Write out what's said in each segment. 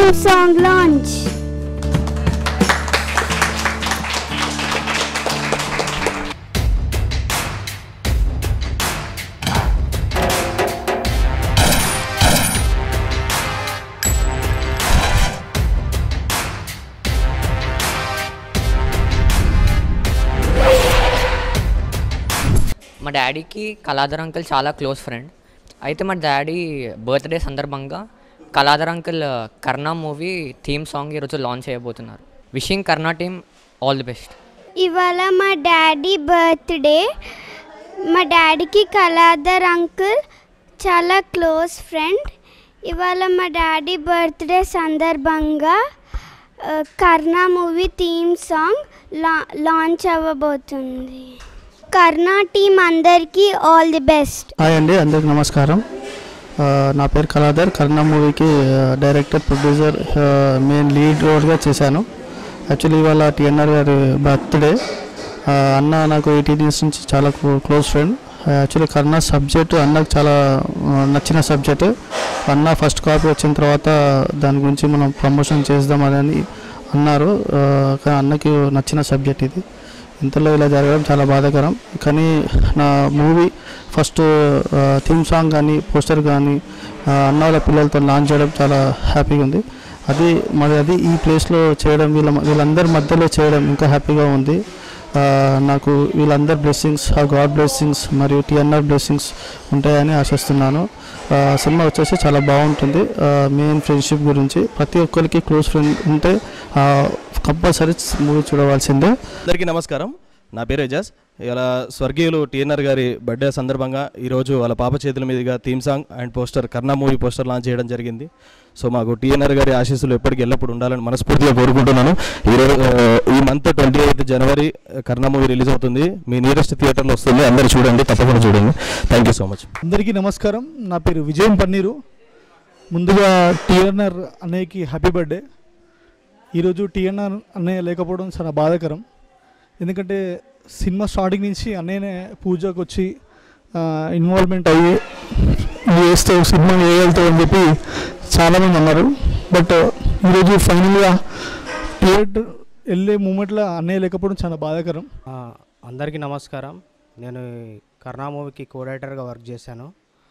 theme song launch. మా డాడీకి Kaladhar uncle చాలా క్లోజ్ ఫ్రెండ్ అయితే మా డాడీ బర్త్డే సందర్భంగా Kaladhar uncle Karna movie theme song ఈరోజు లాంచ్ చేయబోతున్నారు wishing Karna team all the best ఇవాళ మా డాడీ బర్త్డే మా డాడీకి కళాధర్ అంకుల్ చాలా క్లోజ్ ఫ్రెండ్ ఇవాళ మా డాడీ బర్త్డే సందర్భంగా ఆ, కర్ణా మూవీ థీమ్ సాంగ్ లా లాంచ్ అవ్వబోతుంది కర్ణా టీం అందరికీ ఆల్ ది బెస్ట్ హాయ్ అండి అందరికి నమస్కారం ఆ, నా పేరు కళాధర్ కర్ణ మూవీకి ఆ, డైరెక్టర్ ప్రొడ్యూసర్ ఆ, మెయిన్ లీడ్ రోల్గా చేశాను యాక్చువల్లీ ఇవాళ టిఎన్ఆర్ గారి బర్త్డే ఆ, అన్న నాకు ఎయిటీన్ ఇయర్స్ నుంచి చాలా క్లో- close friend actually Karna subject అన్నకు చాలా ఆ, నచ్చిన సబ్జెక్ట్ అన్న ఫస్ట్ కాపీ వచ్చిన తర్వాత దాని గురించి మనం ప్రమోషన్ చేద్దామని అన్నారు ఆ, కానీ అన్నకి నచ్చిన సబ్జెక్ట్ ఇది ఇంతలో ఇలా జరగడం చాలా బాధాకరం కానీ నా మూవీ ఫస్ట్ థీమ్ సాంగ్ కానీ పోస్టర్ కానీ అన్న వాళ్ళ పిల్లలతో లాంచ్ చేయడం చాలా హ్యాపీగా ఉంది అది మరి అది ఈ ప్లేస్లో చేయడం వీళ్ళ వీళ్ళందరి మధ్యలో చేయడం ఇంకా హ్యాపీగా ఉంది ఆ, నాకు వీళ్ళందరి బ్లెస్సింగ్స్ ఆ గాడ్ బ్లెస్సింగ్స్ మరియు టిఎన్ఆర్ బ్లెస్సింగ్స్ ఉంటాయని ఆశిస్తున్నాను ఆ, సినిమా వచ్చేసి చాలా బాగుంటుంది మెయిన్ ఫ్రెండ్షిప్ గురించి ప్రతి ఒక్కరికి క్లోజ్ ఫ్రెండ్ ఉంటే కంపల్సరీ మూవీ చూడవలసిందే అందరికీ నమస్కారం నా పేరు ఎజాజ్ ఇలా స్వర్గీయులు టీఎన్ఆర్ గారి బర్త్డే సందర్భంగా ఈరోజు వాళ్ళ పాప చేతుల మీదుగా theme song and poster Karna movie poster launch చేయడం జరిగింది సో మాకు టీఎన్ఆర్ గారి ఆశీస్సులు ఎప్పటికీ ఎల్లప్పుడు ఉండాలని మనస్ఫూర్తిగా కోరుకుంటున్నాను ఈరోజు ఆ, ఈ మంత్ ట్వంటీ ఎయిత్ జనవరి కర్ణా మూవీ రిలీజ్ అవుతుంది మీ నియరెస్ట్ థియేటర్లో వస్తుంది అందరూ చూడండి తప్పకుండా చూడండి థ్యాంక్ యూ సో మచ్ అందరికీ నమస్కారం నా పేరు విజయం పన్నీరు ముందుగా టీఎన్ఆర్ అన్నయ్యకి హ్యాపీ బర్త్డే ఈరోజు టీఎన్ఆర్ అన్నయ్య లేకపోవడం చాలా బాధాకరం ఎందుకంటే సినిమా స్టార్టింగ్ నుంచి అన్నయ్యనే పూజకు వచ్చి ఇన్వాల్వ్మెంట్ అయ్యి నువ్వు వేస్తావు సినిమా వేయగలుగుతావు అని చెప్పి చాలామంది అన్నారు బట్ ఈరోజు ఫైనల్గా థియేటర్ వెళ్ళే మూమెంట్లో అన్నయ్య లేకపోవడం చాలా బాధాకరం ఆ, అందరికీ నమస్కారం నేను కర్ణా మూవీకి కో రైటర్గా వర్క్ చేశాను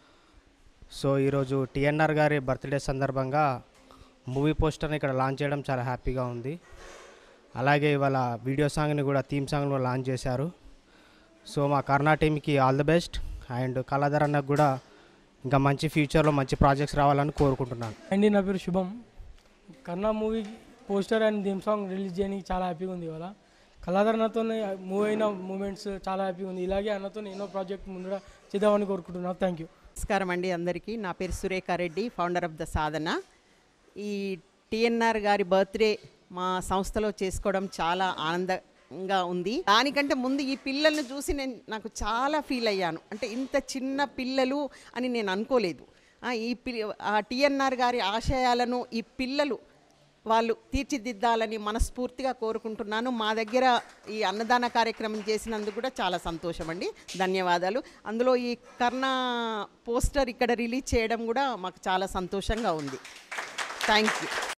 సో ఈరోజు టిఎన్ఆర్ గారి బర్త్డే సందర్భంగా మూవీ పోస్టర్ని ఇక్కడ లాంచ్ చేయడం చాలా హ్యాపీగా ఉంది అలాగే ఇవాళ వీడియో సాంగ్ని కూడా థీమ్ సాంగ్ని కూడా లాంచ్ చేశారు సో మా కర్ణా టీమ్కి all the best and Kaladhar అన్నకు కూడా ఇంకా మంచి ఫ్యూచర్లో మంచి ప్రాజెక్ట్స్ రావాలని కోరుకుంటున్నాను అండి నా పేరు శుభం కన్నా movie poster and theme song release చేయడానికి చాలా హ్యాపీగా ఉంది ఇవాళ కళాధర్ అన్నతో మూవ్ అయిన మూమెంట్స్ చాలా హ్యాపీగా ఉంది ఇలాగే అన్నతో ఎన్నో ప్రాజెక్ట్ ముందుగా చేద్దామని కోరుకుంటున్నాను థ్యాంక్ యూ నమస్కారం అండి అందరికీ నా పేరు Surekha Reddy founder of the Sadhana ఈ టిఎన్ఆర్ గారి బర్త్డే మా సంస్థలో చేసుకోవడం చాలా ఆనందంగా ఉంది దానికంటే ముందు ఈ పిల్లల్ని చూసి నేను నాకు చాలా ఫీల్ అయ్యాను అంటే ఇంత చిన్న పిల్లలు అని నేను అనుకోలేదు ఆ, ఈ పి ఆ టిఎన్ఆర్ గారి ఆశయాలను ఈ పిల్లలు వాళ్ళు తీర్చిదిద్దాలని మనస్ఫూర్తిగా కోరుకుంటున్నాను మా దగ్గర ఈ అన్నదాన కార్యక్రమం చేసినందుకు కూడా చాలా సంతోషం అండి ధన్యవాదాలు అందులో ఈ కర్ణ పోస్టర్ ఇక్కడ రిలీజ్ చేయడం కూడా మాకు చాలా సంతోషంగా ఉంది థ్యాంక్ యూ